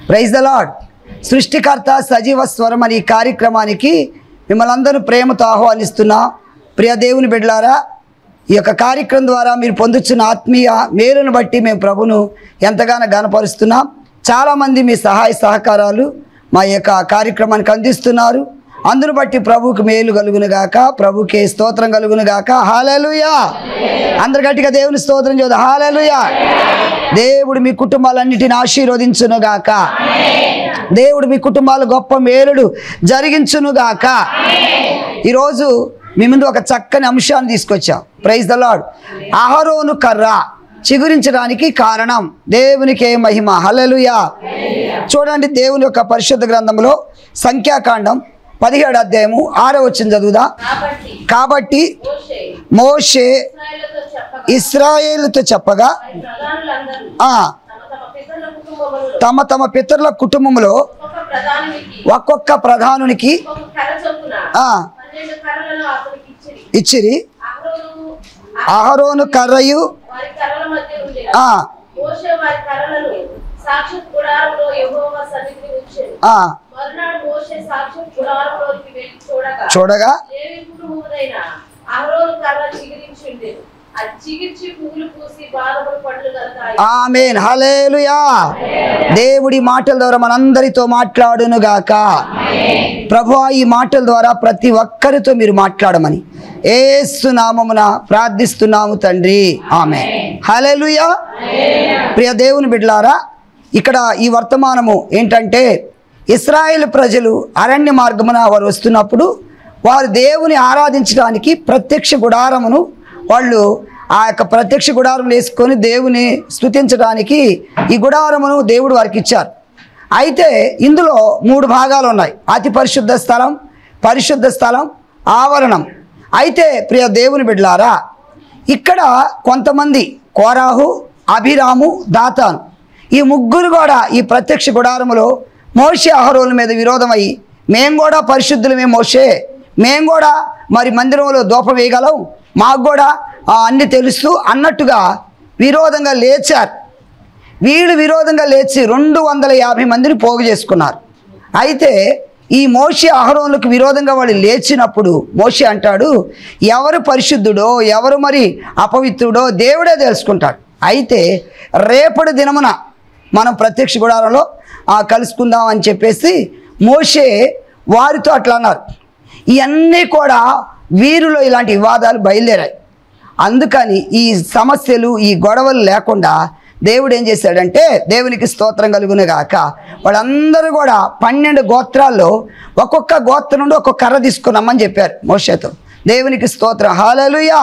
Praise the lord సృష్టికర్త సజీవ స్వరం అనే ఈ కార్యక్రమానికి మిమ్మల్ని అందరూ ప్రేమతో ఆహ్వానిస్తున్నా ప్రియ దేవుని బిడ్డలారా ఈ యొక్క కార్యక్రమం ద్వారా మీరు పొందుతున్న ఆత్మీయ మేలును బట్టి మేము ప్రభును ఎంతగానో గనపరుస్తున్నాం చాలామంది మీ సహాయ సహకారాలు మా యొక్క కార్యక్రమానికి అందిస్తున్నారు అందును బట్టి ప్రభువుకి మేలు కలుగును గాక ప్రభుకే స్తోత్రం కలుగును గాక హాలలుయా అందరు గట్టిగా దేవుని స్తోత్రం చూద్దాం హాలలుయా దేవుడు మీ కుటుంబాలన్నిటిని ఆశీర్వదించును గాక దేవుడు మీ కుటుంబాలు గొప్ప మేలుడు జరిగించును గాక ఈరోజు మీ ముందు ఒక చక్కని అంశాన్ని తీసుకొచ్చాం ప్రైజ్ ద లాడ్ అహరోను కర్ర చిగురించడానికి కారణం దేవునికే మహిమ హల్లెలూయా చూడండి దేవుని యొక్క పరిశుద్ధ గ్రంథంలో సంఖ్యాకాండం పదిహేడు అధ్యాయము ఆరో వచ్చిన చదువుదా కాబట్టి కాబట్టి మోషే మోషే ఇశ్రాయేలుతో చెప్పగా ఇస్రాయేలుతో చెప్పగా వారి ప్రధానులందరూ ఆ తమ తమ పితరుల కుటుంబములు తమ తమ పితరుల కుటుంబంలో ఒక్కొక్క ప్రధానికి ఒక్కొక్క ప్రధానునికి ఒక్కొక్క కర్ర చొప్పున ఆ పన్నెండు కర్రలను అతనికి ఇచ్చిరి ఇచ్చిరి అహరోను అహరోను కర్రయు వారి కర్రల మధ్య ఉండేది ఆ మోషే వారి కర్రలను సాక్షాత్ గుడారంలో యెహోవా సన్నిధిని ఉంచాడు ఆ మరునాడు మోషే సాక్షాత్ గుడారంలోకి వెళ్ళి చూడగా చూడగా లేవి కుటుంబముదైన అహరోను కర్ర చిగిరించి ఉండేది అది చిగిర్చి పువ్వులు పూసి బాధపడి పండ్లు కలతాయి ఆమెన్ హలేలుయా దేవుడి మాటల ద్వారా మనందరితో మాట్లాడును గాక ప్రభు ఈ మాటల ద్వారా ప్రతి ఒక్కరితో మీరు మాట్లాడమని ఏసు నామమున ప్రార్థిస్తున్నాము తండ్రి ఆమె హలేలుయా ప్రియ దేవుని బిడ్లారా ఇక్కడ ఈ వర్తమానము ఏంటంటే ఇస్రాయేల్ ప్రజలు అరణ్య మార్గమున వారు వస్తున్నప్పుడు వారు దేవుని ఆరాధించడానికి ప్రత్యక్ష గుడారమును వాళ్ళు ఆ యొక్క ప్రత్యక్ష గుడారం వేసుకొని దేవుని స్తుతించడానికి ఈ గుడారమును దేవుడు వారికి ఇచ్చారు అయితే ఇందులో మూడు భాగాలు ఉన్నాయి అతి పరిశుద్ధ స్థలం పరిశుద్ధ స్థలం ఆవరణం అయితే ప్రియ దేవుని బిడ్డలారా ఇక్కడ కొంతమంది కోరాహు అభిరాము దాతాను ఈ ముగ్గురు కూడా ఈ ప్రత్యక్ష గుడారములో మోషే అహరోల మీద విరోధమై మేం కూడా పరిశుద్ధులమే మోషే మేం కూడా మరి మందిరంలో దూపం వేయగలం మాకు కూడా ఆ, అన్ని తెలుసు అన్నట్టుగా విరోధంగా లేచారు వీళ్ళు విరోధంగా లేచి రెండు వందల యాభై మందిని పోగు చేసుకున్నారు అయితే ఈ మోషే అహరోనులకు విరోధంగా వాళ్ళు లేచినప్పుడు మోషే అంటాడు ఎవరు పరిశుద్ధుడో ఎవరు మరి అపవిత్రుడో దేవుడే తెలుసుకుంటాడు అయితే రేపటి దినమున మనం ప్రత్యక్ష గుడారంలో ఆ, కలుసుకుందాం అని చెప్పేసి మోషే వారితో అట్లా అన్నారు ఇవన్నీ కూడా వీరిలో ఇలాంటి వివాదాలు బయలుదేరాయి అందుకని ఈ సమస్యలు ఈ గొడవలు లేకుండా దేవుడు ఏం చేశాడంటే దేవునికి స్తోత్రం కలుగును గాక వాళ్ళందరూ కూడా పన్నెండు గోత్రాల్లో ఒక్కొక్క గోత్రం నుండి ఒక్కొక్క కర్ర తీసుకున్నామని చెప్పారు మోషతో దేవునికి స్తోత్రం హాలలుయా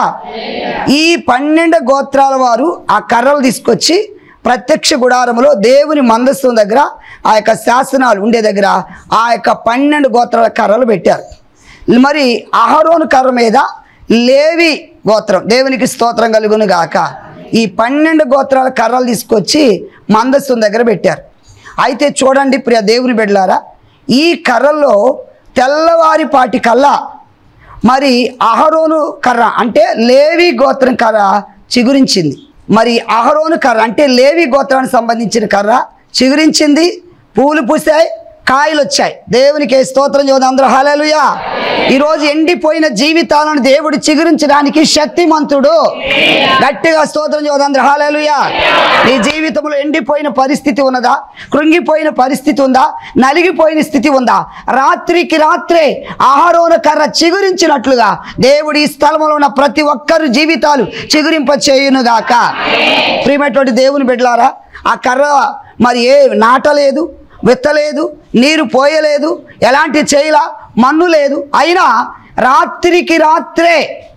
ఈ పన్నెండు గోత్రాల వారు ఆ కర్రలు తీసుకొచ్చి ప్రత్యక్ష గుడారములో దేవుని మందస్థం దగ్గర ఆ యొక్క శాసనాలు ఉండే దగ్గర ఆ యొక్క పన్నెండు గోత్రాల కర్రలు పెట్టారు మరి అహరోను కర్ర మీద లేవి గోత్రం దేవునికి స్తోత్రం కలుగును గాక ఈ పన్నెండు గోత్రాల కర్రలు తీసుకొచ్చి మందస్థం దగ్గర పెట్టారు అయితే చూడండి ప్రియ దేవుని బిడ్డలారా ఈ కర్రల్లో తెల్లవారిపాటి కల్లా మరి అహరోను కర్ర అంటే లేవి గోత్రం కర్ర చిగురించింది మరి అహరోను కర్ర అంటే లేవి గోత్రానికి సంబంధించిన కర్ర చిగురించింది పూలు పూసాయి కాయలు వచ్చాయి దేవునికి స్తోత్రం చూద్దాం అందరూ హల్లెలూయా ఈరోజు ఎండిపోయిన జీవితాలను దేవుడు చిగురించడానికి శక్తిమంతుడు గట్టిగా స్తోత్రం చూద్దాం అందరూ హల్లెలూయా నీ జీవితంలో ఎండిపోయిన పరిస్థితి ఉన్నదా కృంగిపోయిన పరిస్థితి ఉందా నలిగిపోయిన స్థితి ఉందా రాత్రికి రాత్రే ఆహారోన కర్ర చిగురించినట్లుగా దేవుడి ఈ స్థలంలో ఉన్న ప్రతి ఒక్కరు జీవితాలు చిగురింప చేయునుగాక ప్రియమైనటువంటి దేవుని బిడ్డలారా ఆ కర్ర మరి ఏ నాటలేదు విత్తలేదు నీరు పోయలేదు ఎలాంటి చేయలా మన్ను లేదు అయినా రాత్రికి రాత్రే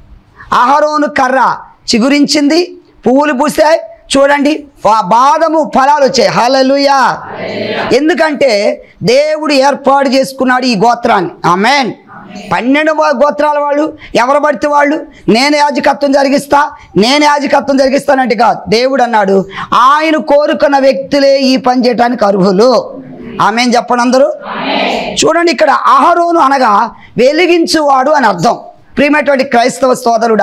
అహరోను కర్ర చిగురించింది పువ్వులు పూసాయి చూడండి ఆ బాదము ఫలాలు వచ్చాయి హలలుయా ఎందుకంటే దేవుడు ఏర్పాటు చేసుకున్నాడు ఈ గోత్రాన్ని ఆమెన్ పన్నెండు గో- గోత్రాల వాళ్ళు ఎవరు పడితే వాళ్ళు నేను యాజకత్వం జరిగిస్తా నేను యాజకత్వం జరిగిస్తానంటే కాదు దేవుడు అన్నాడు ఆయన కోరుకున్న వ్యక్తులే ఈ పని చేయడానికి అర్హులు ఆమెన్ చెప్పండి అందరూ చూడండి ఇక్కడ అహరోను అనగా వెలిగించువాడు అని అర్థం ప్రియమైనటువంటి క్రైస్తవ సోదరుడా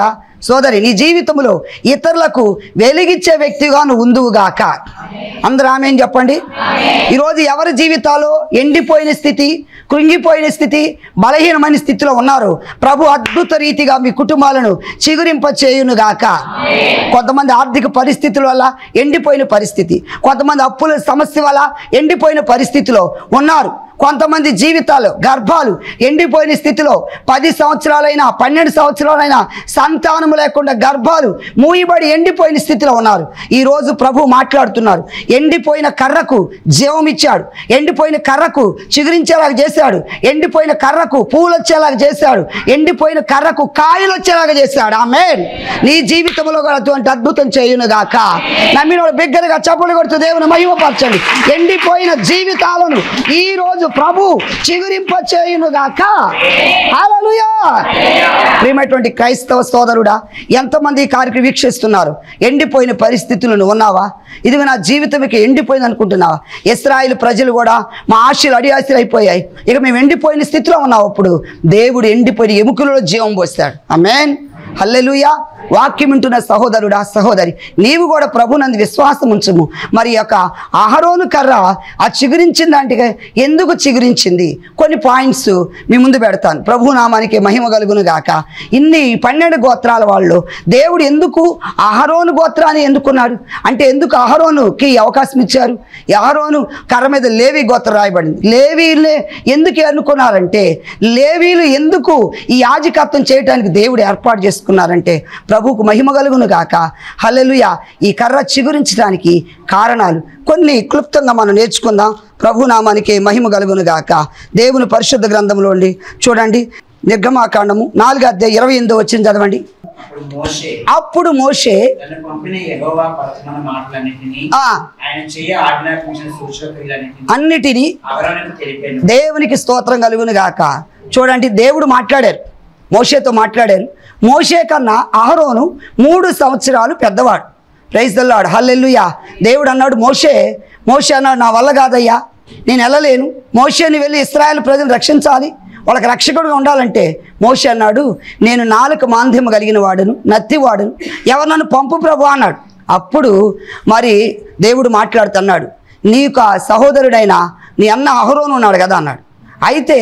సోదరి నీ జీవితంలో ఇతరులకు వెలిగించే వ్యక్తిగా నువ్వు ఉందువుగాక అందరూ ఆమె చెప్పండి ఈరోజు ఎవరి జీవితాల్లో ఎండిపోయిన స్థితి కృంగిపోయిన స్థితి బలహీనమైన స్థితిలో ఉన్నారు ప్రభు అద్భుత రీతిగా మీ కుటుంబాలను చిగురింప చేయునుగాక కొంతమంది ఆర్థిక పరిస్థితుల వల్ల ఎండిపోయిన పరిస్థితి కొంతమంది అప్పుల సమస్య వల్ల ఎండిపోయిన పరిస్థితిలో ఉన్నారు కొంతమంది జీవితాలు గర్భాలు ఎండిపోయిన స్థితిలో పది సంవత్సరాలైనా పన్నెండు సంవత్సరాలైనా సంతానము లేకుండా గర్భాలు మూయబడి ఎండిపోయిన స్థితిలో ఉన్నారు ఈరోజు ప్రభు మాట్లాడుతున్నారు ఎండిపోయిన కర్రకు జీవం ఇచ్చాడు ఎండిపోయిన కర్రకు చిగురించేలాగా చేశాడు ఎండిపోయిన కర్రకు పూలు వచ్చేలాగా చేశాడు ఎండిపోయిన కర్రకు కాయలు వచ్చేలాగా చేశాడు ఆమె నీ జీవితంలో కూడా అటువంటి అద్భుతం చేయునుగాక నమ్మిన బిగ్గరగా చప్పులు కొడుతూ దేవుని మహిమపరచండి ఎండిపోయిన జీవితాలను ఈ రోజు ప్రభు చిగురింప చేయునుగాక హల్లెలూయా ప్రియమైనటువంటి క్రైస్తవ సోదరుడా ఎంతమంది ఈ కార్యక్రమం వీక్షిస్తున్నారు ఎండిపోయిన పరిస్థితులు నువ్వు ఉన్నావా ఇది నా జీవితం ఇక ఎండిపోయింది అనుకుంటున్నావా ఇస్రాయిల్ ప్రజలు కూడా మా ఆశలు అడి ఆశలు అయిపోయాయి ఇక మేము ఎండిపోయిన స్థితిలో ఉన్నాం అప్పుడు దేవుడు ఎండిపోయిన ఎముకలలో జీవం పోస్తాడు ఆమేన్ హల్లెలూయా వాక్యం వింటున్న సహోదరుడా సహోదరి నీవు కూడా ప్రభునందు విశ్వాసం ఉంచుము మరి ఈ యొక్క అహరోను కర్ర ఆ చిగురించిన దాంట్లో ఎందుకు చిగురించింది కొన్ని పాయింట్స్ మీ ముందు పెడతాను ప్రభు నామానికి మహిమ కలుగును గాక ఇన్ని పన్నెండు గోత్రాల వాళ్ళు దేవుడు ఎందుకు అహరోను గోత్రాన్ని ఎందుకున్నాడు అంటే ఎందుకు అహరోనుకి అవకాశం ఇచ్చారు ఈ అహరోను కర్ర మీద లేవి గోత్రం రాయబడింది లేవీలే ఎందుకు ఎన్నుకున్నారంటే లేవీలు ఎందుకు ఈ యాజకత్వం చేయడానికి దేవుడు ఏర్పాటు చేసుకున్నారంటే ప్రభువుకు మహిమ కలుగును గాక హల్లెలూయా ఈ కర్ర చిగురించడానికి కారణాలు కొన్ని క్లుప్తంగా మనం నేర్చుకుందాం ప్రభు నామానికి మహిమ కలుగును గాక దేవుని పరిశుద్ధ గ్రంథంలో ఉండి చూడండి నిర్గమాకాండము నాలుగు అధ్యాయ ఇరవై ఎనిమిదో వచ్చింది చదవండి అప్పుడు మోషే అప్పుడు మోషే తను పంపిన యెహోవా పరమైన మాటలన్నిటినీ ఆ ఆయన చెయ్య ఆజ్ఞాపించిన సూచక క్రియలన్నిటినీ అన్నిటినీ అవరానికి తెలిపాను దేవునికి స్తోత్రం కలుగును గాక చూడండి దేవుడు మాట్లాడారు మోషేతో మాట్లాడారు మోషే కన్నా అహరోను మూడు సంవత్సరాలు పెద్దవాడు ప్రైజ్ దల్లాడు హల్లెల్లుయా దేవుడు అన్నాడు మోషే మోషే అన్నాడు నా వల్ల కాదయ్యా నేను వెళ్ళలేను మోషేని వెళ్ళి ఇస్రాయేల్ ప్రజలు రక్షించాలి వాళ్ళకి రక్షకుడుగా ఉండాలంటే మోషే అన్నాడు నేను నాలుక మాంద్యం కలిగిన వాడును నత్తివాడును ఎవరు నన్ను పంపు ప్రభు అన్నాడు అప్పుడు మరి దేవుడు మాట్లాడుతున్నాడు నీకు ఆ సహోదరుడైన నీ అన్న అహరోను ఉన్నాడు కదా అన్నాడు అయితే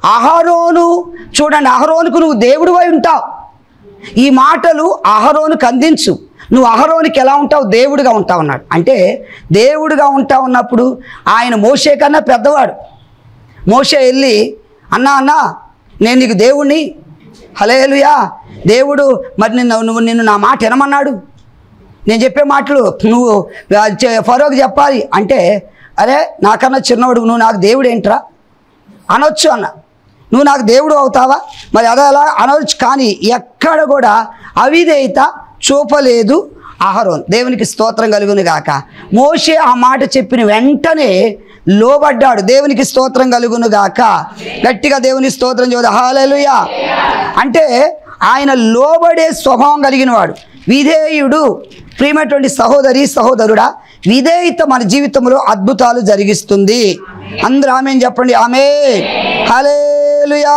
అహరోను చూడండి అహరోనుకు నువ్వు దేవుడివై ఉంటావు ఈ మాటలు అహరోనుకు అందించు నువ్వు అహరోనికి ఎలా ఉంటావు దేవుడిగా ఉంటావు అన్నాడు అంటే దేవుడిగా ఉంటావు ఉన్నప్పుడు ఆయన మోషే కన్నా పెద్దవాడు మోషే వెళ్ళి అన్నా అన్నా నేను నీకు దేవుణ్ణి హలేలుయా దేవుడు మరి నిన్ను నువ్వు నిన్ను నా మాట వినమన్నాడు నేను చెప్పే మాటలు నువ్వు ఆ, చె- ఫరోకి చెప్పాలి అంటే అరే నాకన్నా చిన్నవాడు నువ్వు నాకు దేవుడు ఏంట్రా అనొచ్చు అన్న నువ్వు నాకు దేవుడు అవుతావా మరి అదే అలా అనవచ్చు కానీ ఎక్కడ కూడా అవిధేయత చూపలేదు అహరోన్ దేవునికి స్తోత్రం కలుగును గాక మోషే ఆ మాట చెప్పిన వెంటనే లోబడ్డాడు దేవునికి స్తోత్రం కలుగును గాక గట్టిగా దేవుని స్తోత్రం చూద్దాం హాలెలుయా అంటే ఆయన లోబడే స్వభావం కలిగిన వాడు విధేయుడు ప్రియమైనటువంటి సహోదరి సహోదరుడా విధేయత మన జీవితంలో అద్భుతాలు జరిగిస్తుంది అందరూ ఆమె చెప్పండి ఆమె హలేలుయా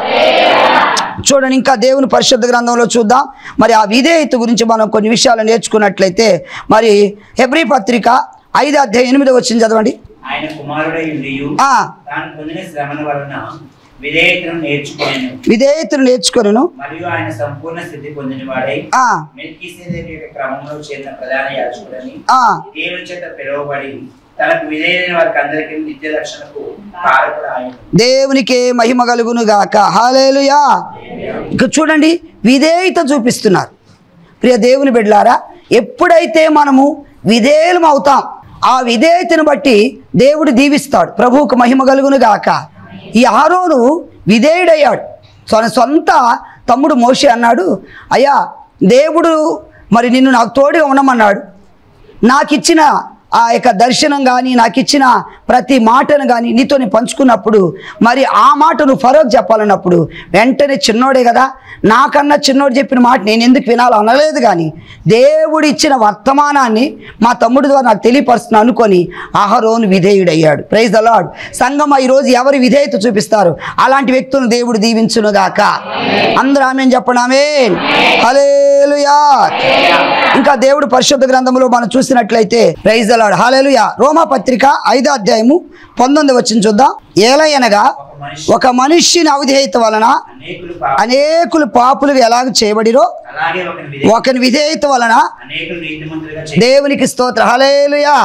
చూడండి ఇంకా దేవుని పరిశుద్ధ గ్రంథంలో చూద్దాం మరి ఆ విధేయత గురించి మనం కొన్ని విషయాలు నేర్చుకున్నట్లయితే మరి హెబ్రి పత్రిక ఐదు అధ్యాయం ఎనిమిది వచ్చింది చదవండి ఆయన కుమారుడై ఉండియు ఆ తాను పొందిన శ్రమల వలన విధేయతను నేర్చుకునేను విధేయతను నేర్చుకొనును మరియు ఆయన సంపూర్ణ స్థితి పొందినవాడై ఆ మెల్కీసేదెకు యొక్క క్రమంలో చేరిన ప్రధాన యాజకుడని ఆ దేవుని చేత పిలువబడి తనకు విధేయైన వారికి అందరికీ నిత్య రక్షణకు కారకుడు ఆయన దేవునికే మహిమ కలుగును గాక హాలేలుయా ఇక చూడండి విధేయత చూపిస్తున్నారు ప్రియ దేవుని బిడ్డలారా ఎప్పుడైతే మనము విధేయులం అవుతాం ఆ విధేయతను బట్టి దేవుడు దీవిస్తాడు ప్రభువుకు మహిమ కలుగును గాక ఈ ఆరోను విధేయుడయ్యాడు తన సొంత తమ్ముడు మోషే అన్నాడు అయ్యా దేవుడు మరి నిన్ను నాకు తోడుగా ఉండమన్నాడు నాకు ఇచ్చిన ఆ యొక్క దర్శనం కానీ నాకు ఇచ్చిన ప్రతి మాటను కానీ నీతో నేను పంచుకున్నప్పుడు మరి ఆ మాట నువ్వు ఫరోక్ చెప్పాలన్నప్పుడు వెంటనే చిన్నోడే కదా నాకన్నా చిన్నోడు చెప్పిన మాట నేను ఎందుకు వినాలో అనలేదు కానీ దేవుడు ఇచ్చిన వర్తమానాన్ని మా తమ్ముడి ద్వారా నాకు తెలియపరుస్తున్నా అనుకొని అహరోను విధేయుడయ్యాడు ప్రైజ్ ద లార్డ్ సంగమ ఈరోజు ఎవరు విధేయత చూపిస్తారు అలాంటి వ్యక్తులను దేవుడు దీవించునుగాక అందరూ ఆమె చెప్పండి ఆమె హలే హాలేలుయా ఇంకా దేవుడు పరిశుద్ధ గ్రంథంలో మనం చూసినట్లయితే ప్రైజ్ అలాడు హాలేలుయా రోమా పత్రిక ఐదో అధ్యాయము పంతొమ్మిది వచ్చిన చూద్దాం ఏలయనగా ఒక మనిషి ఒక మనిషిని అవిధేయత వలన అనేకులు పాప అనేకులు పాపులుగా ఎలాగ చేయబడిరో అలాగే ఒకని విధే ఒకని విధేయత వలన అనేకులు నీతిమంతులుగా చేయ దేవునికి స్తోత్ర హలేలుయా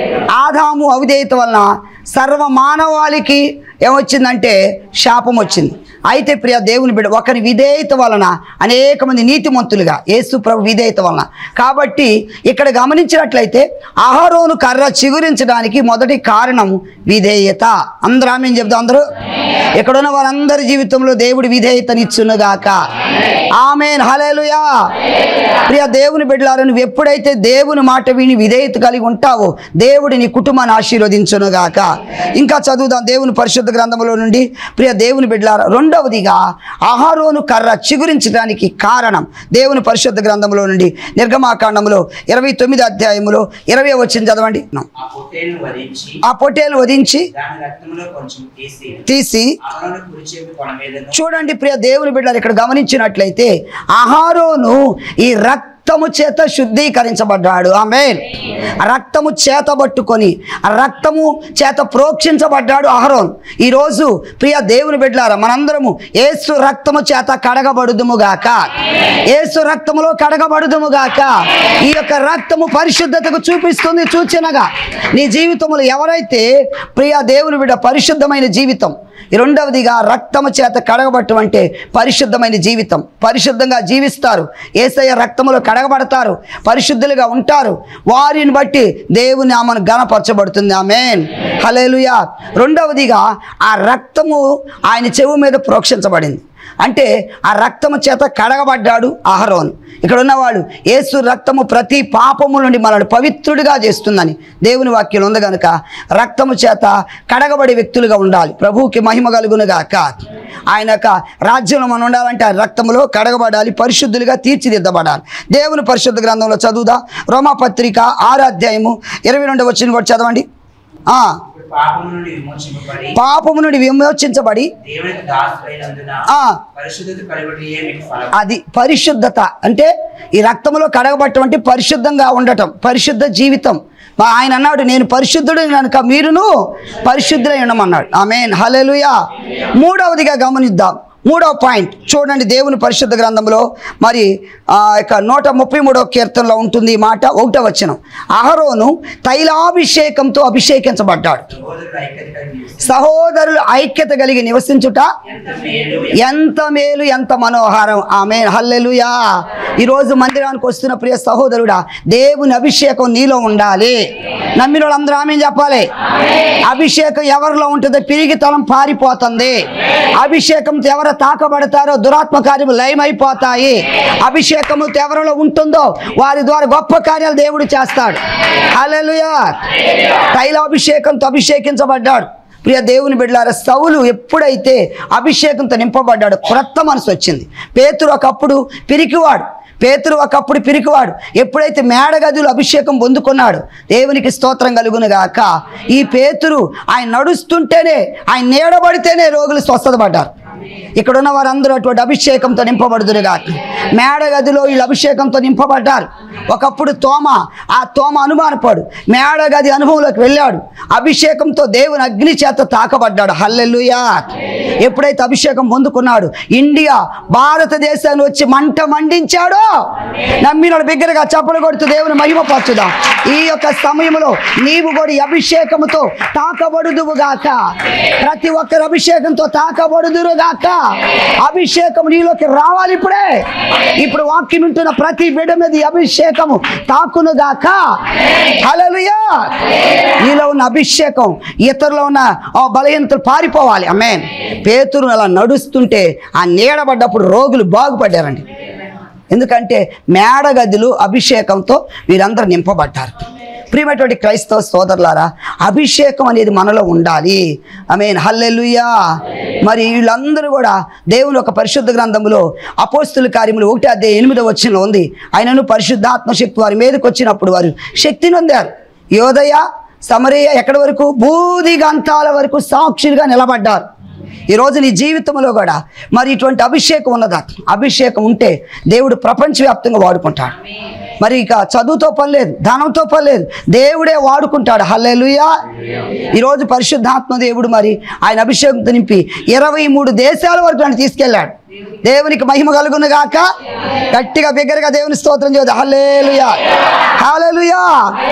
ఆదాము అవిధేయత వలన సర్వ మానవాళికి ఏమొచ్చిందంటే శాపం వచ్చింది అయితే ప్రియ దేవుని బిడ్డ ఒకరి విధేయత వలన అనేక మంది నీతిమంతులుగా యేసు ప్రభు విధేయత వలన కాబట్టి ఇక్కడ గమనించినట్లయితే అహరోను కర్ర చిగురించడానికి మొదటి కారణం విధేయత అందరూ ఆమె చెప్తాం అందరూ ఇక్కడ ఉన్న వారందరి జీవితంలో దేవుడి విధేయతనిచ్చునుగాక ఆమెన్ హలేలుయా ప్రియ దేవుని బిడ్డలారా నువ్వు ఎప్పుడైతే దేవుని మాట విని విధేయత కలిగి ఉంటావో దేవుడు నీ కుటుంబాన్ని ఆశీర్వదించునుగాక ఇంకా చదువుదాం దేవుని పరిశుద్ధ గ్రంథంలో నుండి ప్రియ దేవుని బిడ్డలారా రెండవదిగా ఆహారోను కర్ర చిగురించడానికి కారణం దేవుని పరిశుద్ధ గ్రంథంలో నుండి నిర్గమాకాండంలో ఇరవై తొమ్మిది అధ్యాయములో ఇరవై వచ్చింది చదవండి ఆ పొట్టేలును వధించి ఆ పొట్టేలు వధించి దాని రక్తంలో కొంచెం తీసి తీసి అమలను కురిచేపి కొన మీదను చూడండి ప్రియ దేవుని బిడ్డలు ఇక్కడ గమనించినట్లయితే అహారోను ఈ రక్తము చేత శుద్ధీకరించబడ్డాడు ఆమె రక్తము చేత పట్టుకొని ఆ రక్తము చేత ప్రోక్షించబడ్డాడు అహరోన్ ఈరోజు ప్రియ దేవుని బిడ్డలారా మనందరము ఏసు రక్తము చేత కడగబడుదుముగాక ఏసు రక్తములో కడగబడుదుముగాక ఈ యొక్క రక్తము పరిశుద్ధతకు చూపిస్తుంది సూచనగా నీ జీవితంలో ఎవరైతే ప్రియ దేవుని బిడ్డ పరిశుద్ధమైన జీవితం ఈ రెండవదిగా రక్తము చేత కడగబట్టం అంటే పరిశుద్ధమైన జీవితం పరిశుద్ధంగా జీవిస్తారు ఏసయ్య రక్తములో కడగబడతారు పరిశుద్ధులుగా ఉంటారు వారిని బట్టి దేవుని ఆమెను గణపరచబడుతుంది ఆమెన్ హలేలుయా రెండవదిగా ఆ రక్తము ఆయన చెవు మీద ప్రోక్షించబడింది అంటే ఆ రక్తము చేత కడగబడ్డాడు అహరోను ఇక్కడ ఉన్నవాడు యేసు రక్తము ప్రతి పాపము నుండి మనల్ని పవిత్రుడిగా చేస్తుందని దేవుని వాక్యం ఉంది కనుక రక్తము చేత కడగబడే వ్యక్తులుగా ఉండాలి ప్రభువుకి మహిమ కలుగునుగాక ఆయన యొక్క రాజ్యంలో మనం ఉండాలంటే ఆ రక్తములో కడగబడాలి పరిశుద్ధులుగా తీర్చిదిద్దబడాలి దేవుని పరిశుద్ధ గ్రంథంలో చదువుదా రోమాపత్రిక ఆరు అధ్యాయము ఇరవై రెండు వచ్చిన కూడా చదవండి ఆ, ఇప్పుడు పాపం నుండి విమోచింపబడి పాపము నుండి విమోచించబడి దేవునికి దాసులైనందున ఆ పరిశుద్ధత కలిగి మీకు ఫలం అది పరిశుద్ధత అంటే ఈ రక్తంలో కడగబట్టం పరిశుద్ధంగా ఉండటం పరిశుద్ధ జీవితం మా ఆయన అన్నాడు నేను పరిశుద్ధుడు కనుక మీరును పరిశుద్ధులై ఉండమన్నాడు ఆమెన్ హల్లెలూయా మూడవదిగా గమనిద్దాం మూడవ పాయింట్ చూడండి దేవుని పరిశుద్ధ గ్రంథంలో మరి ఆ యొక్క నూట ముప్పై మూడవ కీర్తనలో ఉంటుంది ఈ మాట ఒకటో వచనం అహరోను తైలాభిషేకంతో అభిషేకించబడ్డాడు సహోదరుల ఐక్యత కలిగి నివసించు. సహోదరులు ఐక్యత కలిగి నివసించుట ఎంత మేలు ఎంత మేలు ఎంత మనోహారం ఆమె హల్లెలుయా ఈరోజు మందిరానికి వస్తున్న ప్రియ సహోదరుడా దేవుని అభిషేకం నీలో ఉండాలి నమ్మిన వాళ్ళందరూ ఆమె చెప్పాలి అభిషేకం ఎవరిలో ఉంటుందో పిరిగితనం పారిపోతుంది అభిషేకంతో ఎవరు తాకబడతారో దురాత్మ కార్యము లయమైపోతాయి అభిషేకముతో ఎవరిలో ఉంటుందో వారి ద్వారా గొప్ప కార్యాలు దేవుడు చేస్తాడు హల్లెలూయా తైలాభిషేకంతో అభిషేకించబడ్డాడు ప్రియ దేవుని బిడ్డలారా సౌలు ఎప్పుడైతే అభిషేకంతో నింపబడ్డాడు క్రొత్త మనసు వచ్చింది పేతురు ఒకప్పుడు పిరికివాడు పేతురు ఒకప్పుడు పిరికివాడు ఎప్పుడైతే మేడగదిలో అభిషేకం పొందుకున్నాడు దేవునికి స్తోత్రం కలుగునుగాక ఈ పేతురు ఆయన నడుస్తుంటేనే ఆయన నీడబడితేనే రోగులు స్వస్థత పడ్డారు ఇక్కడ ఉన్న వారందరూ అటువంటి అభిషేకంతో నింపబడుదురుగాక మేడగదిలో వీళ్ళు అభిషేకంతో నింపబడ్డారు ఒకప్పుడు తోమ ఆ తోమ అనుమానపడు మేడగది అనుభవంలోకి వెళ్ళాడు అభిషేకంతో దేవుని అగ్ని చేత తాకబడ్డాడు హల్లెలూయా ఎప్పుడైతే అభిషేకం పొందుకున్నాడు ఇండియా భారతదేశాన్ని వచ్చి మంట మండించాడో నమ్మిన బిగ్గరగా చప్పలు కొడుతూ దేవుని మహిమపరచుదాం ఈ యొక్క సమయంలో నీవు కూడా ఈ అభిషేకముతో తాకబడుదువుగాక ప్రతి ఒక్కరు అభిషేకంతో తాకబడుదురుగాక అభిషేకం నీలోకి రావాలి ఇప్పుడే ఇప్పుడు వాక్యం వింటున్న ప్రతి బిడ్డ మీద ఈ అభిషేకము తాకునుగాక హల్లెలూయా నీలో ఉన్న అభిషేకం ఇతరులో ఉన్న ఆ బలహీనతలు పారిపోవాలి అమ్మే పేతురు అలా నడుస్తుంటే ఆ నీడబడ్డప్పుడు రోగులు బాగుపడ్డారండి ఎందుకంటే మేడగదులు అభిషేకంతో వీరందరూ నింపబడ్డారు ప్రియమైనటువంటి క్రైస్తవ సోదరులారా అభిషేకం అనేది మనలో ఉండాలి ఐ మీన్ హల్లెలుయా మరి వీళ్ళందరూ కూడా దేవుని ఒక పరిశుద్ధ గ్రంథములో అపోస్తుల కార్యములు ఒకటి అదే ఎనిమిదో వచ్చిన ఉంది ఆయనను పరిశుద్ధాత్మ శక్తి వారి మీదకి వచ్చినప్పుడు వారు శక్తిని పొందారు యోదయ సమరయ్య ఎక్కడి వరకు బూది గంతాల వరకు సాక్షులుగా నిలబడ్డారు ఈరోజు నీ జీవితంలో కూడా మరి ఇటువంటి అభిషేకం ఉన్నదా అభిషేకం ఉంటే దేవుడు ప్రపంచవ్యాప్తంగా వాడుకుంటాడు మరి ఇక చదువుతో పని లేదు ధనంతో పని లేదు దేవుడే వాడుకుంటాడు హల్లెలూయా ఈరోజు పరిశుద్ధాత్మ దేవుడు మరి ఆయన అభిషేకంతో నింపి ఇరవై మూడు దేశాల వరకు నన్ను తీసుకెళ్ళాడు దేవునికి మహిమ కలుగును గాక గట్టిగా బిగ్గరగా దేవుని స్తోత్రం చేయదు హల్లేలుయా హల్లెలూయా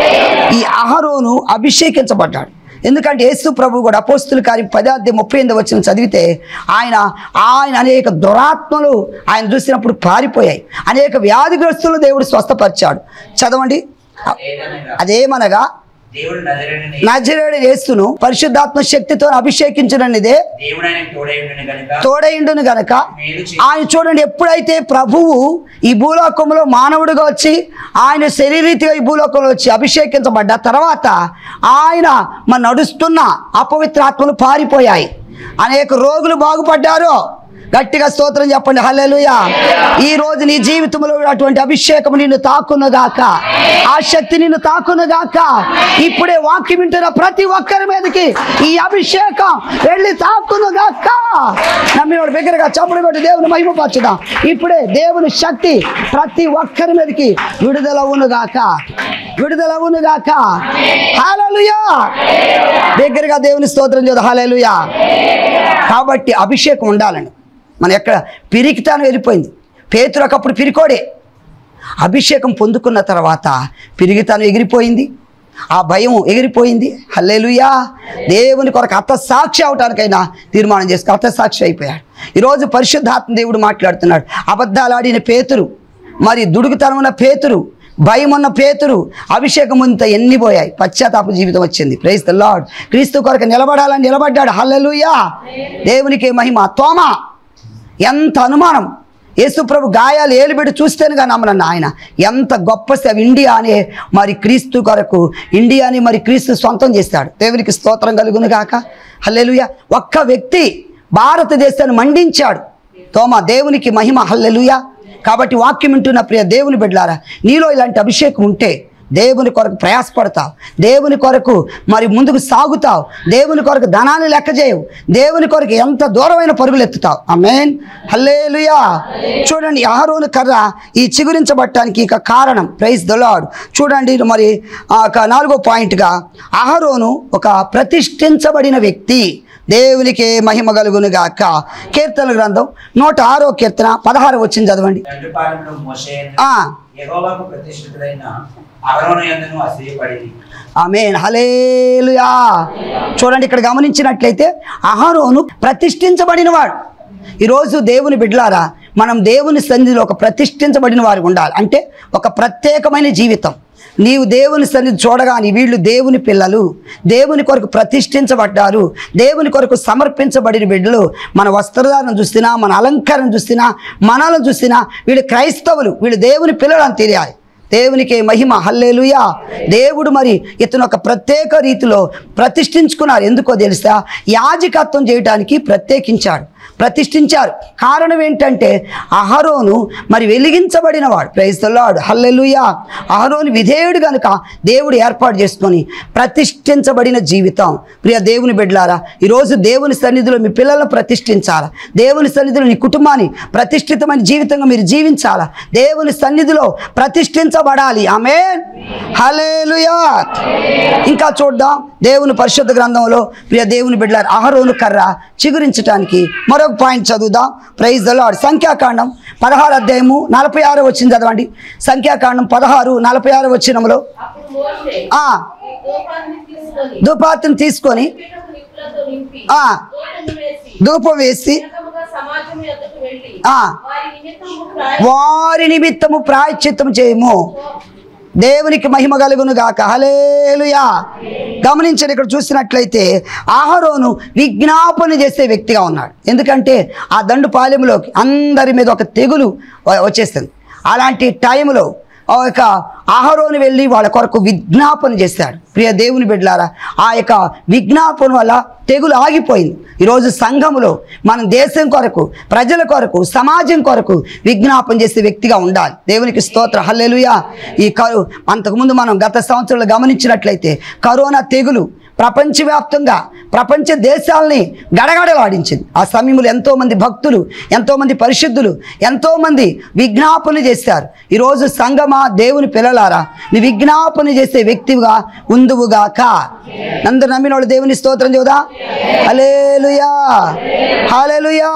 ఈ అహరోను అభిషేకించబడ్డాడు ఎందుకంటే యేసు ప్రభు కూడా అపోస్తుల కార్యం పదార్థం ముప్పై ఎనిమిది వచ్చిన చదివితే ఆయన ఆయన అనేక దురాత్మలు ఆయన చూసినప్పుడు పారిపోయాయి అనేక వ్యాధిగ్రస్తులు దేవుడు స్వస్థపరిచాడు చదవండి ఏదనగా అదేమనగా దేవుడు నజరేయుడని నజరేడు యేసును పరిశుద్ధాత్మ శక్తితో అభిషేకించడనిదే దేవుడు ఆయనకు తోడైండును గనుక తోడైండును గనక మేలు చే- ఆయన చూడండి ఎప్పుడైతే ప్రభువు ఈ భూలోకంలో మానవుడిగా వచ్చి ఆయన శరీరీతిగా ఈ భూలోకంలో వచ్చి అభిషేకించబడ్డ తర్వాత ఆయన మన నడుస్తున్న అపవిత్రాత్మలు పారిపోయాయి అనేక రోగులు బాగుపడ్డారు గట్టిగా స్తోత్రం చెప్పండి హల్లెలూయా ఈ రోజు నీ జీవితంలో అటువంటి అభిషేకం నిన్ను తాకునుగాక ఆ శక్తి నిన్ను తాకునుగాక ఇప్పుడే వాక్యం వింటున్న ప్రతి ఒక్కరి మీదకి ఈ అభిషేకం వెళ్ళి తాకునుగాక నమ్మినోడు దగ్గరగా చప్పుడు కొట్టి దేవుని మహిమపరచుదాం ఇప్పుడే దేవుని శక్తి ప్రతి ఒక్కరి మీదకి విడుదల అవునుగాక విడుదల అవునుగాక హాలలుయా దగ్గరగా దేవుని స్తోత్రం చేద్దాం హాలలుయా కాబట్టి అభిషేకం ఉండాలండి మన ఎక్కడ పిరికితాను వెళ్ళిపోయింది పేతురు ఒకప్పుడు పిరికోడే అభిషేకం పొందుకున్న తర్వాత పిరిగితాను ఎగిరిపోయింది ఆ భయం ఎగిరిపోయింది హల్లెలూయా దేవుని కొరకు అర్థసాక్షి అవటానికైనా తీర్మానం చేసుకుని అర్థసాక్షి అయిపోయాడు ఈరోజు పరిశుద్ధాత్మ దేవుడు మాట్లాడుతున్నాడు అబద్ధాలు ఆడిన పేతురు మరి దుడుకుతనం ఉన్న పేతురు భయం ఉన్న పేతురు అభిషేకం ఉంత ఎన్ని పోయాయి పశ్చాత్తాప జీవితం వచ్చింది ప్రైజ్ ద లార్డ్ క్రీస్తు కొరకు నిలబడాలని నిలబడ్డాడు హల్లెలూయా దేవునికి మహిమ తోమా ఎంత అనుమానం యేసుప్రభు గాయాలు ఏలుబెట్టి చూస్తేనుగా నమ్మనన్న ఆయన ఎంత గొప్ప సేవ ఇండియా అనే మరి క్రీస్తు కొరకు ఇండియాని మరి క్రీస్తు సొంతం చేస్తాడు దేవునికి స్తోత్రం కలుగును గాక హల్లెలూయా ఒక్క వ్యక్తి భారతదేశాన్ని మండించాడు తోమ దేవునికి మహిమ హల్లెలూయా కాబట్టి వాక్యం వింటున్న ప్రియ దేవుని బిడ్డలారా నీలో ఇలాంటి అభిషేకం ఉంటే దేవుని కొరకు ప్రయాసపడతావు దేవుని కొరకు మరి ముందుకు సాగుతావు దేవుని కొరకు ధనాన్ని లెక్క చేయవు దేవుని కొరకు ఎంత దూరమైన పరుగులు ఎత్తుతావు అమేన్ హల్లేలుయా చూడండి ఆరోను కర్ర ఈ చిగురించబట్టానికి ఇక కారణం ప్రైజ్ దొలాడ్ చూడండి మరి ఆ ఒక నాలుగో పాయింట్గా అహరోను ఒక ప్రతిష్ఠించబడిన వ్యక్తి దేవునికి మహిమ కలుగును గాక కీర్తన గ్రంథం నూట ఆరో కీర్తన పదహారు వచ్చింది చదవండి తండ్రి పాలనలో మోషే ఆ యెహోవాకు ప్రతిష్ఠితుడైన అహరోను యందును అసూయపడి ఆమెన్ హలేలుయా చూడండి ఇక్కడ గమనించినట్లయితే అహరోను ప్రతిష్ఠించబడినవాడు ఈరోజు దేవుని బిడ్డలారా మనం దేవుని సన్నిధిలో ఒక ప్రతిష్ఠించబడిన వారు ఉండాలి అంటే ఒక ప్రత్యేకమైన జీవితం నీవు దేవుని సన్నిధి చూడగాని వీళ్ళు దేవుని పిల్లలు దేవుని కొరకు ప్రతిష్ఠించబడ్డారు దేవుని కొరకు సమర్పించబడిన బిడ్డలు మన వస్త్రధారణ చూసినా మన అలంకరణ చూసినా మనలను చూసినా వీళ్ళు క్రైస్తవులు వీళ్ళు దేవుని పిల్లలు అని తెలియాలి దేవునికి మహిమ హల్లేలుయా దేవుడు మరి ఇతను ఒక ప్రత్యేక రీతిలో ప్రతిష్ఠించుకున్నారు ఎందుకో తెలుసా యాజకత్వం చేయడానికి ప్రత్యేకించాడు ప్రతిష్ఠించారు కారణం ఏంటంటే అహరోను మరి వెలిగించబడినవాడు ప్రైస్తలాడు హల్లెలుయా అహరోను విధేయుడు కనుక దేవుడు ఏర్పాటు చేసుకొని ప్రతిష్ఠించబడిన జీవితం ప్రియ దేవుని బిడ్డలారా ఈరోజు దేవుని సన్నిధిలో మీ పిల్లలను ప్రతిష్ఠించాలా దేవుని సన్నిధిలో నీ కుటుంబాన్ని ప్రతిష్ఠితమైన జీవితంగా మీరు జీవించాలా దేవుని సన్నిధిలో ప్రతిష్ఠించబడాలి ఆమె హలేలుయా ఇంకా చూద్దాం దేవుని పరిశుద్ధ గ్రంథంలో ప్రియ దేవుని బిడ్డలారు అహరోను కర్ర చిగురించడానికి మరొక పాయింట్ చదువుదాం ప్రైజ్ ద లార్డ్ సంఖ్యాకాండం పదహారు అధ్యాయము నలభై ఆరు వచ్చింది చదవండి సంఖ్యాకాండం పదహారు నలభై ఆరు వచ్చినంలో అప్పుడు మోషే ఆ ఈ దూపాన్ని తీసుకొని దుపాతిని తీసుకొని పీఠపు నిప్పులతో నింపి ఆ. దూపము వేసి ధూపం వేసి ఏకముగా సమాజం యొద్దకు వెళ్ళి ఆ. వారి నిమిత్తము ప్రాయ వారి నిమిత్తము ప్రాయశ్చిత్తం చేయము దేవునికి మహిమ కలుగును గాక హలేలుయా గమనించండి ఇక్కడ చూసినట్లయితే ఆహరోను విజ్ఞాపన చేసే వ్యక్తిగా ఉన్నాడు ఎందుకంటే ఆ దండు పాలెంలోకి అందరి మీద ఒక తెగులు వ- వచ్చేస్తుంది అలాంటి టైంలో ఆ యొక్క ఆహారోని వెళ్ళి వాళ్ళ కొరకు విజ్ఞాపన చేశాడు ప్రియ దేవుని బిడ్డలారా ఆ యొక్క విజ్ఞాపన వల్ల తెగులు ఆగిపోయింది ఈరోజు సంఘములో మన దేశం కొరకు ప్రజల కొరకు సమాజం కొరకు విజ్ఞాపన చేసే వ్యక్తిగా ఉండాలి దేవునికి స్తోత్ర హల్లెలూయా ఈ కరు అంతకుముందు మనం గత సంవత్సరంలో గమనించినట్లయితే కరోనా తెగులు ప్రపంచవ్యాప్తంగా ప్రపంచ దేశాలని గడగడలాడించింది ఆ సమయంలో ఎంతోమంది భక్తులు ఎంతోమంది పరిశుద్ధులు ఎంతోమంది విజ్ఞాపన చేశారు ఈరోజు సంగమా దేవుని పిల్లలారా నీ విజ్ఞాపన చేసే వ్యక్తిగా ఉందువుగాక అందరు నమ్మిన వాళ్ళు దేవుని స్తోత్రం చూదా హలేలుయా హలేలుయా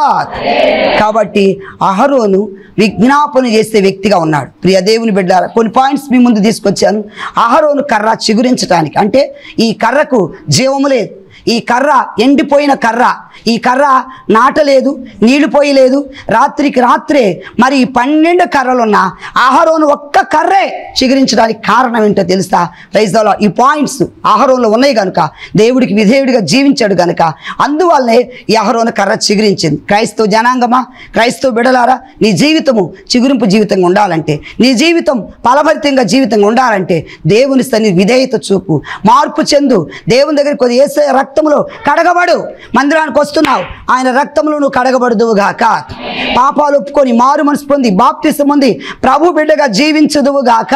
కాబట్టి అహరోను విజ్ఞాపన చేసే వ్యక్తిగా ఉన్నాడు ప్రియ దేవుని బిడ్డారా కొన్ని పాయింట్స్ మీ ముందు తీసుకొచ్చాను అహరోను కర్ర చిగురించడానికి అంటే ఈ కర్రకు జీవము లేదు ఈ కర్ర ఎండిపోయిన కర్ర ఈ కర్ర నాటలేదు నీళ్లు పోయలేదు రాత్రికి రాత్రే మరి ఈ పన్నెండు కర్రలున్న ఆహారోను ఒక్క కర్రే చిగురించడానికి కారణం ఏంటో తెలుసా రైజ్లో ఈ పాయింట్స్ ఆహారంలో ఉన్నాయి కనుక దేవుడికి విధేయుడిగా జీవించాడు కనుక అందువల్లనే ఈ ఆహారోను కర్ర చిగురించింది క్రైస్తవ జనాంగమా క్రైస్తవ బిడలారా నీ జీవితము చిగురింపు జీవితంగా ఉండాలంటే నీ జీవితం ఫలభరితంగా జీవితంగా ఉండాలంటే దేవుని సన్ని విధేయత చూపు మార్పు చెందు దేవుని దగ్గరికి కొద్ది ఏసే రక్తములో కడగబడు మందిరానికి వస్తున్నావు ఆయన రక్తంలో నువ్వు కడగబడుదువుగాక పాపాలు ఒప్పుకొని మారు మనసు పొంది బాప్తిసం పొంది ప్రభు బిడ్డగా జీవించదువుగాక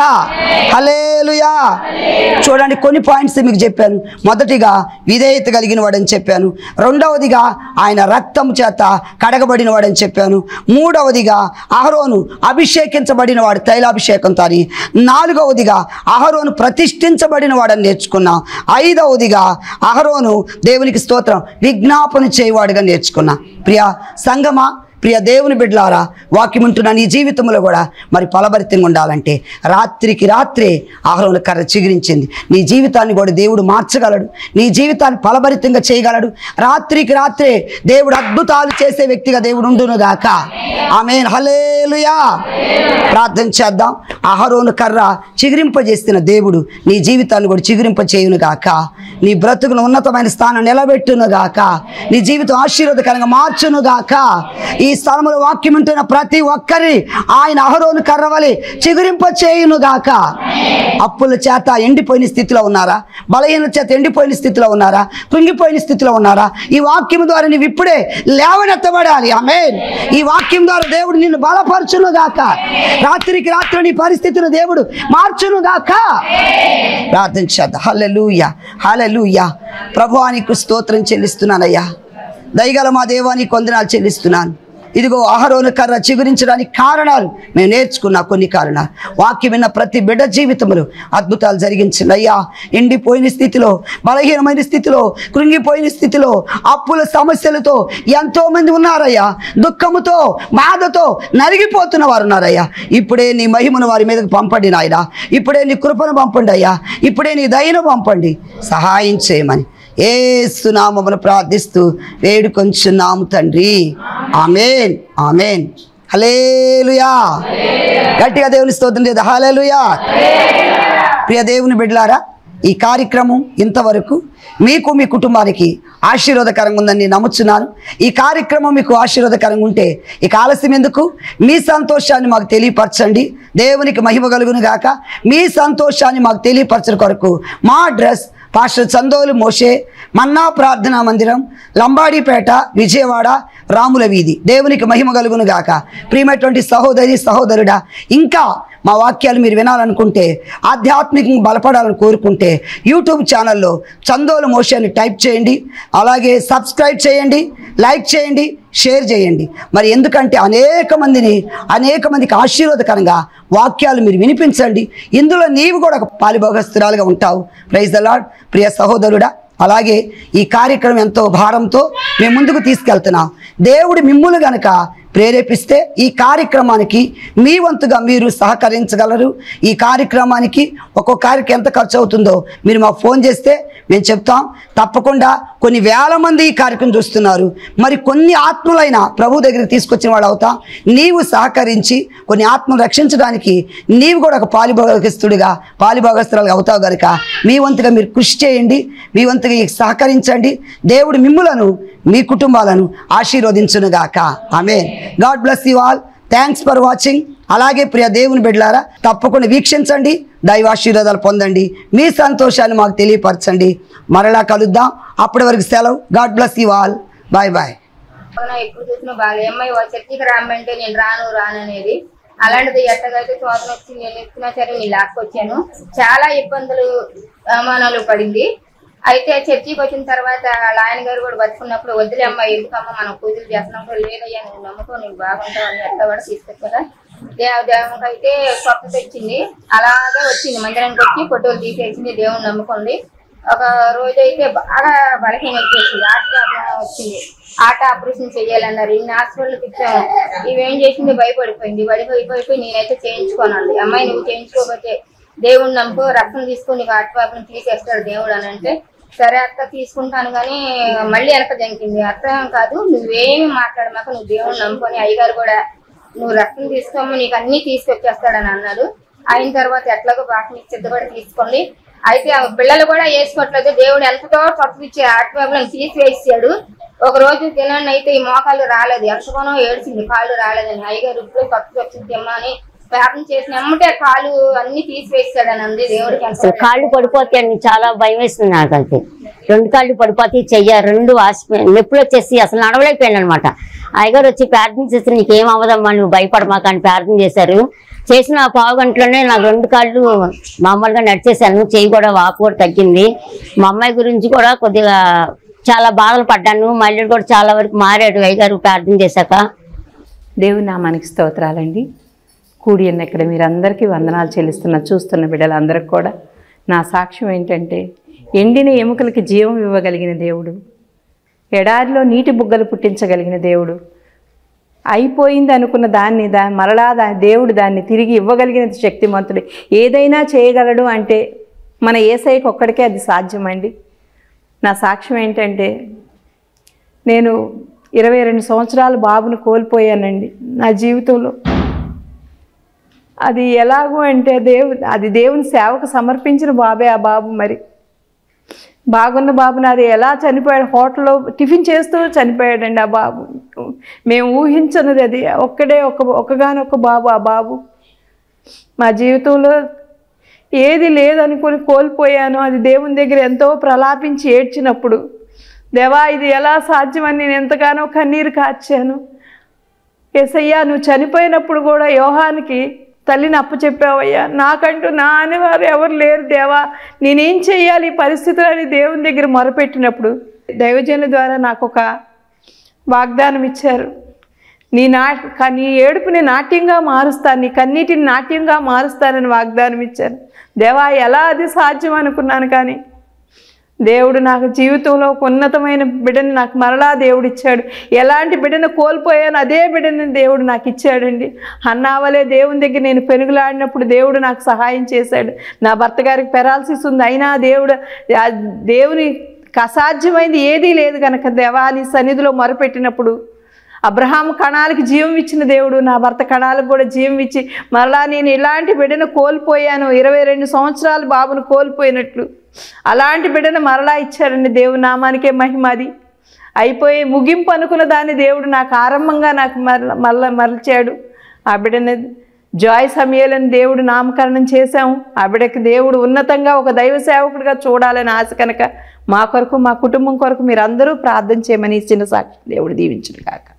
హలేలుయా చూడండి కొన్ని పాయింట్స్ మీకు చెప్పాను మొదటిగా విధేయత కలిగిన వాడని చెప్పాను రెండవదిగా ఆయన రక్తం చేత కడగబడిన వాడని చెప్పాను మూడవదిగా అహరోను అభిషేకించబడిన వాడు తైలాభిషేకంతో అని నాలుగవదిగా అహరోను ప్రతిష్ఠించబడిన వాడని నేర్చుకున్నాం ఐదవదిగా అహరోను దేవునికి స్తోత్రం విజ్ఞాపన చేయవాడుగా నేర్చుకున్నా ప్రియ సంగమా ప్రియ దేవుని బిడ్డలారా వాక్యం ఉంటున్న నీ జీవితంలో కూడా మరి ఫలభరితంగా ఉండాలంటే రాత్రికి రాత్రే ఆహారం కర్ర చిగురించింది నీ జీవితాన్ని కూడా దేవుడు మార్చగలడు నీ జీవితాన్ని ఫలభరితంగా చేయగలడు రాత్రికి రాత్రే దేవుడు అద్భుతాలు చేసే వ్యక్తిగా దేవుడు ఉండునుగాక ఆమె హలేలుయా ప్రార్థన చేద్దాం ఆహారోను కర్ర చిగురింపజేసిన దేవుడు నీ జీవితాన్ని కూడా చిగురింప చేయునుగాక నీ బ్రతుకును ఉన్నతమైన స్థానం నిలబెట్టునుగాక నీ జీవితం ఆశీర్వాదకరంగా మార్చునుగాక ఈ స్థలంలో వాక్యం ఉంటున్న ప్రతి ఒక్కరి ఆయన అహరోను కర్రవలి చిగురింప చేయునుగాక అప్పుల చేత ఎండిపోయిన స్థితిలో ఉన్నారా బలహీన చేత ఎండిపోయిన స్థితిలో ఉన్నారా కృంగిపోయిన స్థితిలో ఉన్నారా ఈ వాక్యం ద్వారా నీవు ఇప్పుడే లేవనెత్తబడాలి ఆమె ఈ వాక్యం ద్వారా దేవుడు నిన్ను బలపరచునుగాక రాత్రికి రాత్రి నీ పరిస్థితిని దేవుడు మార్చునుగాక ప్రార్థించద్దు హల్లెలూయా హల్లెలూయా ప్రభువానికి స్తోత్రం చెల్లిస్తున్నానయ్యా దయగల మా దేవానికి కొందనాలు చెల్లిస్తున్నాను ఇదిగో ఆహారోను కర్ర చిగురించడానికి కారణాలు మేము నేర్చుకున్న కొన్ని కారణాలు వాక్యం విన్న ప్రతి బిడ్డ జీవితంలో అద్భుతాలు జరిగించండి అయ్యా ఎండిపోయిన స్థితిలో బలహీనమైన స్థితిలో కృంగిపోయిన స్థితిలో అప్పుల సమస్యలతో ఎంతో మంది ఉన్నారయ్యా దుఃఖముతో బాధతో నలిగిపోతున్న వారు ఉన్నారయ్యా ఇప్పుడే నీ మహిమను వారి మీదకు పంపండి నాయన ఇప్పుడే నీ కృపను పంపండి అయ్యా ఇప్పుడే నీ దయను పంపండి సహాయం చేయమని ఏసునామమును ప్రార్థిస్తూ వేడుకొంచున్నాము తండ్రి ఆమెన్ ఆమెన్ హలేలుయా గట్టిగా దేవుని స్తోత్రం లేదు హలేలుయా ప్రియ దేవుని బిడ్డలారా ఈ కార్యక్రమం ఇంతవరకు మీకు మీ కుటుంబానికి ఆశీర్వాదకరంగా ఉందని నేను నమ్ముచున్నాను ఈ కార్యక్రమం మీకు ఆశీర్వాదకరంగా ఉంటే ఇక ఆలస్యం ఎందుకు మీ సంతోషాన్ని మాకు తెలియపరచండి దేవునికి మహిమ కలుగును గాక మీ సంతోషాన్ని మాకు తెలియపరచడం కొరకు మా address pastor Chandolu Moshe Manna ప్రార్థనా మందిరం లంబాడిపేట విజయవాడ రాముల వీధి దేవునికి మహిమ కలుగును గాక ప్రియమైనటువంటి సహోదరి సహోదరుడా ఇంకా మా వాక్యాలు మీరు వినాలనుకుంటే ఆధ్యాత్మికంగా బలపడాలని కోరుకుంటే యూట్యూబ్ ఛానల్లో చందోలు మోషాన్ని టైప్ చేయండి అలాగే సబ్స్క్రైబ్ చేయండి లైక్ చేయండి షేర్ చేయండి మరి ఎందుకంటే అనేక మందిని అనేక మందికి ఆశీర్వాదకరంగా వాక్యాలు మీరు వినిపించండి ఇందులో నీవు కూడా ఒక పాలిభోగస్తురాలుగా ఉంటావు ప్రైజ్ ద లాడ్ ప్రియ సహోదరుడా అలాగే ఈ కార్యక్రమం ఎంతో భారంతో మేము ముందుకు తీసుకెళ్తున్నాం దేవుడు మిమ్ములు గనక ప్రేరేపిస్తే ఈ కార్యక్రమానికి మీ వంతుగా మీరు సహకరించగలరు ఈ కార్యక్రమానికి ఒక్కొక్క కార్యక్రమం ఎంత ఖర్చు అవుతుందో మీరు మాకు ఫోన్ చేస్తే మేము చెప్తాం తప్పకుండా కొన్ని వేల మంది ఈ కార్యక్రమం చూస్తున్నారు మరి కొన్ని ఆత్మలైన ప్రభు దగ్గరికి తీసుకొచ్చిన వాళ్ళు అవుతాం నీవు సహకరించి కొన్ని ఆత్మలు రక్షించడానికి నీవు కూడా ఒక పాలిభోగస్తుడిగా పాలిభోగస్తురాలుగా అవుతావు కనుక మీ వంతుగా మీరు కృషి చేయండి మీ వంతుగా ఈ సహకరించండి దేవుడు మిమ్ములను మీ కుటుంబాలను ఆశీర్వదించునుగాక ఆమె God bless you all thanks for watching అలాగే ప్రియ దేవుని బిడ్డలారా తప్పకుండా వీక్షించండి దైవ ఆశీర్వాదాలు పొందండి మీ సంతోషాన్ని మాకు తెలియపరచండి మరలా కలుద్దాం అప్పటి వరకు సెలవు God bless you all bye bye అవునా ఎప్పుడు చూసినా బాగా అమ్మాయి వా చర్చికి రమ్మంటే నేను రాను రాను అనేది అలాంటిది ఎట్టగైతే శోధన వచ్చి నేను ఎత్తున్నా సరే నీ లాక్కొచ్చాను చాలా ఇబ్బందులు అవమానాలు పడింది అయితే చర్చికి వచ్చిన తర్వాత వాళ్ళ ఆయన గారు కూడా బతుకున్నప్పుడు వద్దులే అమ్మ ఎందుకమ్మ మనం పూజలు చేస్తున్నప్పుడు లేదయ్యా నువ్వు నమ్ముకో నీకు బాగుంటావు అని ఎట్లా కూడా తీసుకొచ్చా దేవ దేవునికి అయితే స్వప్న తెచ్చింది అలాగే వచ్చింది మందిరానికి వచ్చి ఫోటోలు తీసేసింది దేవుని నమ్ముకుంది ఒక రోజు అయితే బాగా బలహీన వచ్చేసింది ఆట ప్రాబ్లం వచ్చింది ఆట ఆపరేషన్ చేయాలన్నారు ఇన్ని హాస్పిటల్కి ఇచ్చాము ఇవేం చేసింది భయపడిపోయింది భయపడిపోయి నేనైతే చేయించుకోనండి అమ్మాయి నువ్వు చేయించుకోకపోతే దేవుడు నమ్ముకో రక్తం తీసుకొని నీకు హార్ట్ ప్రాబ్లం తీసేస్తాడు దేవుడు అని అంటే సరే అత్త తీసుకుంటాను కానీ మళ్ళీ వెనక జంకింది అత్త కాదు నువ్వేమి మాట్లాడమాక నువ్వు దేవుడు నమ్ముకొని అయ్యగారు కూడా నువ్వు రక్తం తీసుకోమని నీకు అన్ని తీసుకొచ్చేస్తాడని అన్నాడు అయిన తర్వాత ఎట్లాగో బాగా సిద్ధ కూడా తీసుకోండి అయితే ఆ పిల్లలు కూడా వేసుకోవట్లేదు దేవుడు ఎంతతో తప్పించి హార్ట్ ప్రాబ్లం తీసివేసాడు ఒక రోజు తినండి అయితే ఈ మోకాళ్ళు రాలేదు ఎంతగానో ఏడ్చింది కాళ్ళు రాలేదని అయ్యగారు ఇప్పుడు తప్పు వచ్చిందమ్మా అని ప్రార్థన చేసిన ఎమ్మటే కాళ్ళు అన్ని తీసివేసాడని అంది దేవుడికి ఎంత అసలు కాళ్ళు పడిపోతే అని చాలా భయం వేస్తుంది నాకైతే రెండు కాళ్ళు పడిపోతే చెయ్య రెండు వాసి నొప్పులు వచ్చేసి అసలు నడవలేకపోయాను అనమాట అయ్యగారు వచ్చి ప్రార్థన చేస్తే నీకేం అవ్వదమ్మా నువ్వు భయపడమాక అని ప్రార్థన చేశారు చేసిన ఆ పావు గంటలోనే నాకు రెండు కాళ్ళు మామూలుగా నడిచేసాను చెయ్యి కూడా వాపు కూడా తగ్గింది మా అమ్మాయి గురించి కూడా కొద్దిగా చాలా బాధలు పడ్డాను మళ్ళీ కూడా చాలా వరకు మారాడు అయ్యగారు ప్రార్థన చేశాక దేవుని నామానికి స్తోత్రాలండి కూడి ఉన్న ఇక్కడ మీరందరికీ వందనాలు చెల్లిస్తున్న చూస్తున్న బిడ్డలందరికీ కూడా నా సాక్ష్యం ఏంటంటే ఎండిన ఎముకలకి జీవం ఇవ్వగలిగిన దేవుడు ఎడారిలో నీటి బుగ్గలు పుట్టించగలిగిన దేవుడు అయిపోయింది అనుకున్న దాన్ని దా మరలా దా దేవుడు దాన్ని తిరిగి ఇవ్వగలిగిన శక్తిమంతుడు ఏదైనా చేయగలడు అంటే మన ఏసైకి ఒక్కడికే అది సాధ్యమండి నా సాక్ష్యం ఏంటంటే నేను ఇరవై రెండు సంవత్సరాలు బాబును కోల్పోయానండి నా జీవితంలో అది ఎలాగూ అంటే దేవు అది దేవుని సేవకు సమర్పించిన బాబే ఆ బాబు మరి బాగున్న బాబు నాది ఎలా చనిపోయాడు హోటల్లో టిఫిన్ చేస్తూ చనిపోయాడండి ఆ బాబు మేము ఊహించనిది అది ఒక్కడే ఒక ఒక్కగానొక్క బాబు ఆ బాబు మా జీవితంలో ఏది లేదనుకుని కోల్పోయాను అది దేవుని దగ్గర ఎంతో ప్రలాపించి ఏడ్చినప్పుడు దేవా ఇది ఎలా సాధ్యమని నేను ఎంతగానో కన్నీరు కార్చాను ఎసయ్యా నువ్వు చనిపోయినప్పుడు కూడా యోహానికి తల్లిని అప్పచెప్పావయ్యా నాకంటూ నా అనేవారు ఎవరు లేరు దేవా నేనేం చెయ్యాలి ఈ పరిస్థితులని దేవుని దగ్గర మొరపెట్టినప్పుడు దైవజనుల ద్వారా నాకు ఒక వాగ్దానం ఇచ్చారు నీ నా క- నీ ఏడుపుని నాట్యంగా మారుస్తాను నీ కన్నీటిని నాట్యంగా మారుస్తానని వాగ్దానం ఇచ్చారు దేవా ఎలా అది సాధ్యం అనుకున్నాను కానీ దేవుడు నాకు జీవితంలో ఒక ఉన్నతమైన బిడ్డని నాకు మరలా దేవుడు ఇచ్చాడు ఎలాంటి బిడ్డను కోల్పోయాను అదే బిడ్డని దేవుడు నాకు ఇచ్చాడండి అన్నావలే దేవుని దగ్గర నేను పెనుగులాడినప్పుడు దేవుడు నాకు సహాయం చేశాడు నా భర్త గారికి పెరాలసిస్ ఉంది అయినా దేవుడు ఆ దేవుని అసాధ్యమైంది ఏదీ లేదు కనుక దేవాని సన్నిధిలో మొరపెట్టినప్పుడు అబ్రహాం కణాలకి జీవం ఇచ్చిన దేవుడు నా భర్త కణాలకు కూడా జీవం ఇచ్చి మరలా నేను ఇలాంటి బిడ్డను కోల్పోయాను ఇరవై రెండు సంవత్సరాలు బాబును కోల్పోయినట్లు అలాంటి బిడ్డను మరలా ఇచ్చారండి దేవుని నామానికే మహిమది అయిపోయి ముగింపు అనుకున్న దాన్ని దేవుడు నాకు ఆరంభంగా నాకు మరల మరల మరల్చాడు ఆ బిడ్డని జాయ్ సమయాలను దేవుడు నామకరణం చేశాము ఆ బిడ్డకి దేవుడు ఉన్నతంగా ఒక దైవ సేవకుడిగా చూడాలని ఆశ కనుక మా కొరకు మా కుటుంబం కొరకు మీరు అందరూ ప్రార్థన చేయమని ఇచ్చిన సాక్షి దేవుడు దీవించును కాక